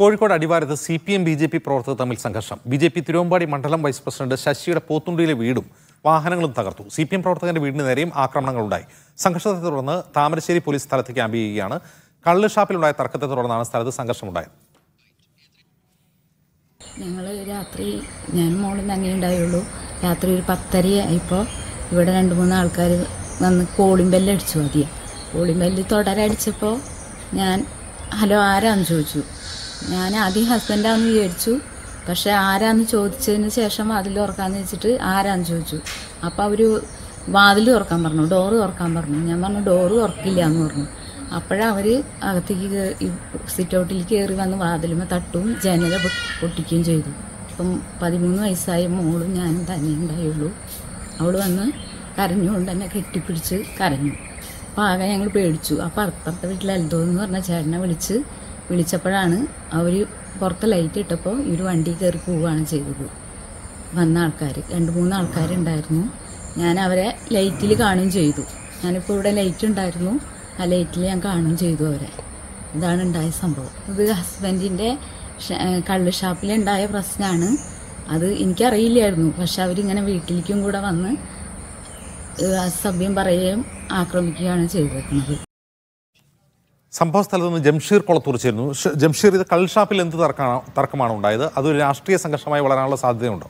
കോഴിക്കോട് അടിവാരത്ത് C P M B J P പ്രവർത്തകർ തമ്മിൽ സംഘർഷം ബി ജെ പി തിരുവമ്പാടി മണ്ഡലം വൈസ് പ്രസിഡന്റ് ശശിയുടെ പോത്തുണ്ടിയിലെ വീടും വാഹനങ്ങളും തകർത്തു സി പി എം പ്രവർത്തകന്റെ വീടിന് നേരെയും ആക്രമണങ്ങളുണ്ടായി സംഘർഷത്തെ തുടർന്ന് താമരശ്ശേരി പോലീസ് സ്ഥലത്ത് ക്യാമ്പ് ചെയ്യുകയാണ് കള്ള് ഷാപ്പിലുണ്ടായ തർക്കത്തെ തുടർന്നാണ് സ്ഥലത്ത് സംഘർഷമുണ്ടായത് ഞങ്ങൾ രാത്രി ഞാനും മോളും തന്നെ ഉണ്ടായുള്ളൂ രാത്രി ഒരു പത്തര ആയപ്പോൾ ഇവിടെ രണ്ട് മൂന്ന് ആൾക്കാർ വന്ന് കോളിംഗ് ബെല്ല് അടിച്ചു ആദ്യം കോളിംഗ് ബെല്ല് തുടരടിച്ചപ്പോൾ ഞാൻ ഹലോ ആരാന്ന് ചോദിച്ചു ഞാൻ ആദ്യം ഹസ്ബൻഡാന്ന് വിചാരിച്ചു പക്ഷേ ആരാന്ന് ചോദിച്ചതിന് ശേഷം വാതിൽ തുറക്കാന്ന് വെച്ചിട്ട് ആരാന്ന് ചോദിച്ചു അപ്പോൾ അവർ വാതിൽ തുറക്കാൻ പറഞ്ഞു ഡോറ് തുറക്കാൻ പറഞ്ഞു ഞാൻ പറഞ്ഞു ഡോറ് തുറക്കില്ല എന്ന് പറഞ്ഞു അപ്പോഴവർ അകത്തേക്ക് കേ- ഈ സിറ്റ് ഔട്ടിലേക്ക് കയറി വന്ന് വാതിലുമ്പോൾ തട്ടും ജനല പൊ- പൊട്ടിക്കുകയും ചെയ്തു അപ്പം പതിമൂന്ന് വയസ്സായ മോളും ഞാനും തന്നെ ഉണ്ടായുള്ളൂ അവൾ വന്ന് കരഞ്ഞുകൊണ്ട് എന്നെ കെട്ടിപ്പിടിച്ച് കരഞ്ഞു അപ്പോൾ ആകെ ഞങ്ങൾ പേടിച്ചു അപ്പോൾ അപ്പുറത്തെ വീട്ടിൽ എൽദോ എന്ന് പറഞ്ഞ ചേട്ടനെ വിളിച്ച് വിളിച്ചപ്പോഴാണ് അവർ പുറത്ത് ലൈറ്റ് ഇട്ടപ്പോൾ ഇവർ വണ്ടി കയറി പോവുകയാണ് ചെയ്തത് വന്ന ആൾക്കാർ രണ്ട് മൂന്ന് ആൾക്കാരുണ്ടായിരുന്നു ഞാൻ അവരെ ലൈറ്റിൽ കാണുകയും ചെയ്തു ഞാനിപ്പോൾ ഇവിടെ ലൈറ്റ് ഉണ്ടായിരുന്നു ആ ലൈറ്റിൽ ഞാൻ കാണുകയും ചെയ്തു അവരെ ഇതാണ് ഉണ്ടായ സംഭവം ഇത് ഹസ്ബൻഡിൻ്റെ കള്ള് ഷാപ്പിലുണ്ടായ പ്രശ്നമാണ് അത് എനിക്കറിയില്ലായിരുന്നു പക്ഷെ അവരിങ്ങനെ വീട്ടിലേക്കും കൂടെ വന്ന് ഏഹ്, അസഭ്യം പറയുകയും ആക്രമിക്കുകയാണ് ചെയ്തേക്കുന്നത് സംഭവ സ്ഥലത്ത് നിന്ന് ജംഷീർ കൊളത്തൂർ ചേരുന്നു ഷ- ജംഷീർ ഇത് കള്ള് ഷാപ്പിൽ എന്ത് തർക്കമാണ് തർക്കമാണ് ഉണ്ടായത് അതൊരു രാഷ്ട്രീയ സംഘർഷമായി വളരാനുള്ള സാധ്യതയുണ്ടോ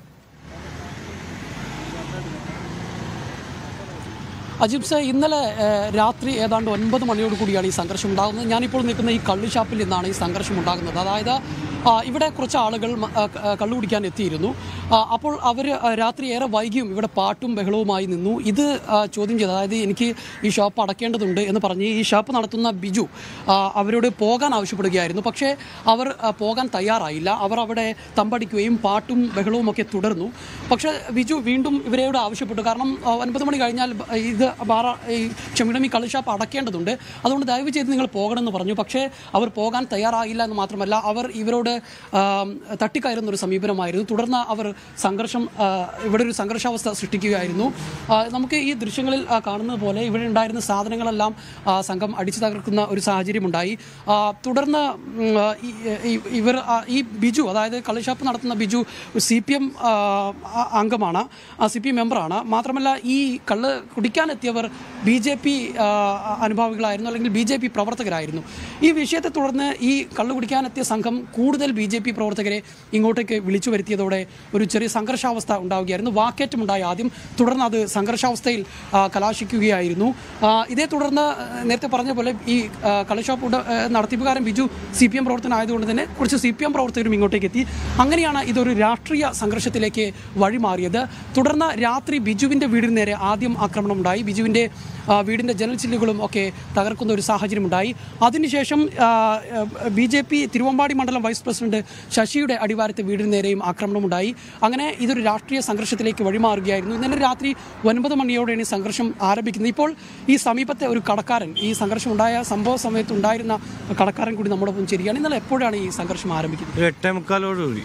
അജിബ് സെ ഇന്നലെ ഏഹ്, രാത്രി ഏതാണ്ട് ഒൻപത് മണിയോട് കൂടിയാണ് ഈ സംഘർഷം ഉണ്ടാകുന്നത് ഞാനിപ്പോൾ നിൽക്കുന്ന ഈ കള്ള് ഷാപ്പിൽ നിന്നാണ് ഈ സംഘർഷം ഉണ്ടാകുന്നത് അതായത് ആ, ഇവിടെ കുറച്ച് ആളുകൾ മ- ആ, ക- ആ, കള്ളു കുടിക്കാൻ എത്തിയിരുന്നു ആ, അപ്പോൾ അവർ രാത്രി ഏറെ വൈകിയും ഇവിടെ പാട്ടും ബഹളവുമായി നിന്നു ഇത് ആ, ചോദ്യം ചെയ്തു അതായത് എനിക്ക് ഈ ഷോപ്പ് അടക്കേണ്ടതുണ്ട് എന്ന് പറഞ്ഞ് ഈ ഷോപ്പ് നടത്തുന്ന ബിജു ആ, അവരോട് പോകാൻ ആവശ്യപ്പെടുകയായിരുന്നു പക്ഷേ അവർ ആ, പോകാൻ തയ്യാറായില്ല അവർ അവിടെ തമ്പടിക്കുകയും പാട്ടും ബഹളവും ഒക്കെ തുടർന്നു പക്ഷേ ബിജു വീണ്ടും ഇവരോട് ആവശ്യപ്പെട്ടു കാരണം ആ, ഒൻപത് മണി കഴിഞ്ഞാൽ ബ- ഇത് ബാറ ഈ ക്ഷമിക്കണം ഈ കളി ഷാപ്പ് അടക്കേണ്ടതുണ്ട് അതുകൊണ്ട് ദയവ് ചെയ്ത് നിങ്ങൾ പോകണമെന്ന് പറഞ്ഞു പക്ഷേ അവർ പോകാൻ തയ്യാറായില്ല എന്ന് മാത്രമല്ല അവർ ഇവരോട് ആം, തട്ടിക്കയറുന്ന ഒരു സമീപനമായിരുന്നു തുടർന്ന് അവർ സംഘർഷം ആ, ഇവിടെ ഒരു സംഘർഷാവസ്ഥ സൃഷ്ടിക്കുകയായിരുന്നു ആ, നമുക്ക് ഈ ദൃശ്യങ്ങളിൽ ആ, കാണുന്നത് പോലെ ഇവിടെ ഉണ്ടായിരുന്ന സാധനങ്ങളെല്ലാം ആ, സംഘം അടിച്ചു തകർക്കുന്ന ഒരു സാഹചര്യമുണ്ടായി ആ, തുടർന്ന് ഉം, ആ, ഈ- ഈ- ഇവർ ആ, ഈ ബിജു അതായത് കളിഷാപ്പ് നടത്തുന്ന ബിജു സി പി എം അംഗമാണ് സി പി എം മെമ്പറാണ് മാത്രമല്ല ഈ കള്ള് കുടിക്കാനെത്തിയവർ ബി ജെ പി അനുഭാവികളായിരുന്നു അല്ലെങ്കിൽ ബി ജെ പി പ്രവർത്തകരായിരുന്നു ഈ വിഷയത്തെ തുടർന്ന് ഈ കള്ളു കുടിക്കാനെത്തിയ സംഘം കൂടുതൽ ബി ജെ പി പ്രവർത്തകരെ ഇങ്ങോട്ടേക്ക് വിളിച്ചു വരുത്തിയതോടെ ഒരു ചെറിയ സംഘർഷാവസ്ഥ ഉണ്ടാവുകയായിരുന്നു വാക്കേറ്റമുണ്ടായി ആദ്യം തുടർന്ന് അത് സംഘർഷാവസ്ഥയിൽ ആ, കലാശിക്കുകയായിരുന്നു ആ, ഇതേ തുടർന്ന് ആ, നേരത്തെ പറഞ്ഞ പോലെ ഈ ആ, കളിഷോപ്പ് ഉട- ആ, നടത്തിപ്പുകാരൻ ബിജു സി പി എം പ്രവർത്തനമായതുകൊണ്ട് തന്നെ കുറച്ച് സി പി എം പ്രവർത്തകരും ഇങ്ങോട്ടേക്ക് എത്തി അങ്ങനെയാണ് ഇതൊരു രാഷ്ട്രീയ സംഘർഷത്തിലേക്ക് വഴിമാറിയത് തുടർന്ന് രാത്രി ബിജുവിൻ്റെ വീടിന് നേരെ ആദ്യം ആക്രമണം ഉണ്ടായി ബിജുവിൻ്റെ ആ, വീടിൻ്റെ ജനൽ ചില്ലുകളും ഒക്കെ തകർക്കുന്ന ഒരു സാഹചര്യമുണ്ടായി അതിനുശേഷം ബി ജെ പി തിരുവമ്പാടി മണ്ഡലം വൈസ് പ്രസിഡന്റ് ശശിയുടെ അടിവാരത്തെ വീടിന് നേരെയും ആക്രമണമുണ്ടായി അങ്ങനെ ഇതൊരു രാഷ്ട്രീയ സംഘർഷത്തിലേക്ക് വഴിമാറുകയായിരുന്നു ഇന്നലെ രാത്രി ഒൻപത് മണിയോടെയാണ് ഈ സംഘർഷം ആരംഭിക്കുന്നത് ഇപ്പോൾ ഈ സമീപത്തെ ഒരു കടക്കാരൻ ഈ സംഘർഷം ഉണ്ടായ സംഭവ സമയത്ത് ഉണ്ടായിരുന്ന കടക്കാരൻ കൂടി നമ്മോടൊപ്പം ചേരുകയാണ് ഇന്നലെ എപ്പോഴാണ് ഈ സംഘർഷം ആരംഭിക്കുന്നത് ഒരു എട്ടേ മുക്കാലോടുകൂടി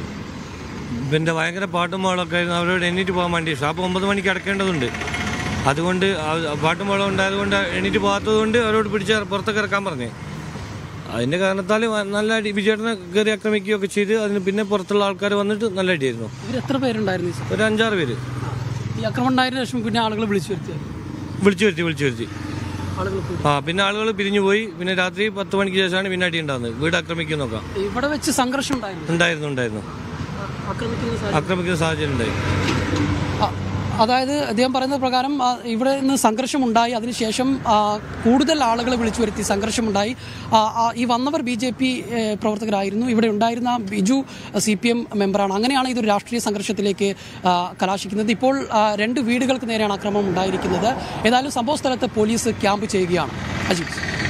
പിന്നെ ഭയങ്കര പാട്ടും മോളൊക്കെ ആയിരുന്നു അവരോട് എണ്ണീറ്റ് പോകാൻ വേണ്ടി ഷാപ്പ് ഒമ്പത് മണിക്ക് അടക്കേണ്ടതുണ്ട് അതുകൊണ്ട് ആ- പാട്ടും മോളം ഉണ്ടായതുകൊണ്ട് എണ്ണീറ്റ് പോകാത്തത് കൊണ്ട് അവരോട് പിടിച്ച് പുറത്തൊക്കെ ഇറക്കാൻ പറഞ്ഞു അതിന്റെ കാരണത്താൽ നല്ല അടി വിജയേട്ടനെ കയറി ആക്രമിക്കുകയൊക്കെ ചെയ്ത് അതിന് പിന്നെ പുറത്തുള്ള ആൾക്കാർ വന്നിട്ട് നല്ല അടിയായിരുന്നു ഇവർ എത്ര പേരുണ്ടായിരുന്നു ഈ സ- ഒരു അഞ്ചാറ് പേര് ഈ ആക്രമണം ഉണ്ടായതിനു ശേഷം പിന്നെ ആളുകൾ വിളിച്ചു വരുത്തിയത് വിളിച്ചു വരുത്തി വിളിച്ചു വരുത്തി ആളുകൾ പോയി. ആ പിന്നെ ആളുകൾ പിരിഞ്ഞു പോയി പിന്നെ രാത്രി പത്ത് മണിക്ക് ശേഷമാണ് പിന്നെ അടി ഉണ്ടാകുന്നത് വീട് ആക്രമിക്കുന്നൊക്കെ ഇവിടെ വെച്ച് സംഘർഷം ഉണ്ടായിരുന്നു ഉണ്ടായിരുന്നു ഉണ്ടായിരുന്നു ആക്രമിക്കുന്ന സാഹചര്യം ആക്രമിക്കുന്ന സാഹചര്യം ഉണ്ടായി അ- അതായത് അദ്ദേഹം പറയുന്ന പ്രകാരം ആ, ഇവിടെ നിന്ന് സംഘർഷമുണ്ടായി അതിനുശേഷം ആ, കൂടുതൽ ആളുകളെ വിളിച്ചു വരുത്തി സംഘർഷമുണ്ടായി ആ, ആ, ഈ വന്നവർ ബി ജെ പി പ്രവർത്തകരായിരുന്നു ഇവിടെ ഉണ്ടായിരുന്ന ബിജു സി പി എം മെമ്പറാണ് അങ്ങനെയാണ് ഇതൊരു രാഷ്ട്രീയ സംഘർഷത്തിലേക്ക് ആ, കലാശിക്കുന്നത് ഇപ്പോൾ ആ, രണ്ട് വീടുകൾക്ക് നേരെയാണ് ആക്രമണം ഉണ്ടായിരിക്കുന്നത് ഏതായാലും സംഭവ സ്ഥലത്ത് പോലീസ് ക്യാമ്പ് ചെയ്യുകയാണ് അജിത്